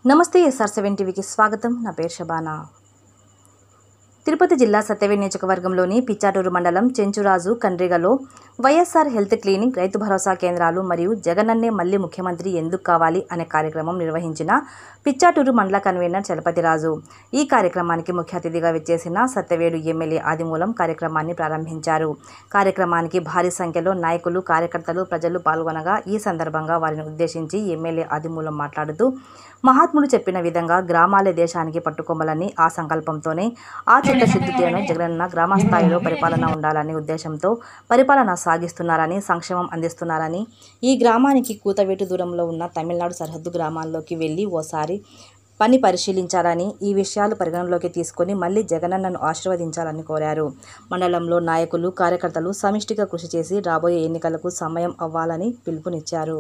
నమస్తే SR seven టీవీకి స్వాగతం నా పేరు శబానా తిరుపతి జిల్లా సత్యవేడి నియోజకవర్గంలోని పిచ్చాటూరు మండలం చెంచురాజు కండ్రిగలో వైఎస్ఆర్ హెల్త్ క్లినిక్ రైతు భరోసా కేంద్రాలు మరియు జగనన్నే మళ్లీ ముఖ్యమంత్రి ఎందుకు కావాలి అనే కార్యక్రమం నిర్వహించిన పిచ్చాటూరు మండల కన్వీనర్ చలపతిరాజు ఈ కార్యక్రమానికి ముఖ్య అతిథిగా విచ్చేసిన సత్యవేడు ఎమ్మెల్యే ఆదిమూలం కార్యక్రమాన్ని ప్రారంభించారు కార్యక్రమానికి భారీ సంఖ్యలో నాయకులు కార్యకర్తలు ప్రజలు పాల్గొనగా ఈ సందర్భంగా వారిని ఉద్దేశించి ఎమ్మెల్యే ఆదిమూలం మాట్లాడుతూ మహాత్ముడు చెప్పిన విధంగా గ్రామాలే దేశానికి పట్టుకొమ్మలని ఆ సంకల్పంతోనే ఆ చిత్తశుద్ధితోనే జగనన్న గ్రామ స్థాయిలో పరిపాలన ఉండాలనే ఉద్దేశంతో పరిపాలన సాగిస్తున్నారని సంక్షేమం అందిస్తున్నారని ఈ గ్రామానికి కూతవేటు దూరంలో ఉన్న తమిళనాడు సరిహద్దు గ్రామాల్లోకి వెళ్ళి ఓసారి పని పరిశీలించాలని ఈ విషయాలు పరిగణనలోకి తీసుకొని మళ్ళీ జగనన్నను ఆశీర్వదించాలని కోరారు మండలంలో నాయకులు కార్యకర్తలు సమిష్టిగా కృషి చేసి రాబోయే ఎన్నికలకు సమయం అవ్వాలని పిలుపునిచ్చారు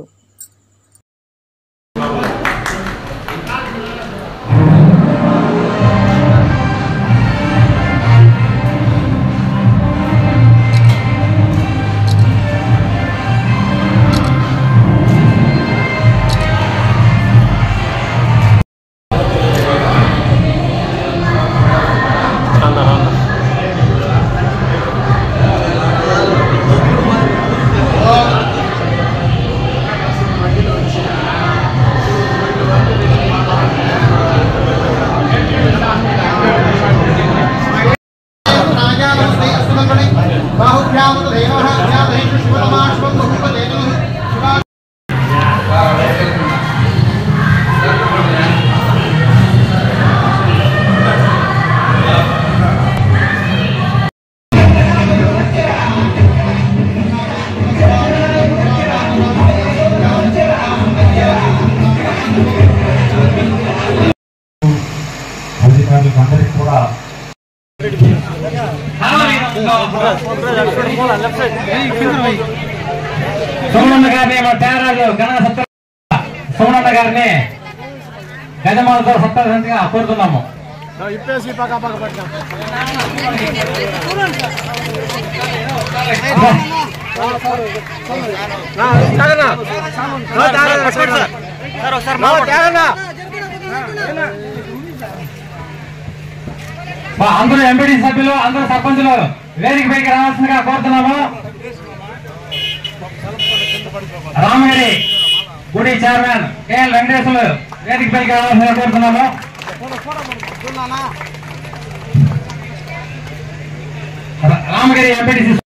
అధికారులకు అందరికీ కూడా సోమన్న గారిని మా త్యాగరాజు గణ సత్య సోమన్న గారిని గజమాలతో సత్తాగా కోరుతున్నాము ఇప్పేసి పక్క పక్క పట్టాం మా అందరూ ఎంపీడీ సభ్యులు అందరూ సర్పంచులు వేదిక పైకి రావాల్సిందిగా కోరుతున్నాము రామగిరి గుడి చైర్మన్ కేఎల్ వెంకటేశ్వరు వేదిక పైకి రావాల్సిందిగా కోరుతున్నాము రామగిరి ఎంపీటీసీ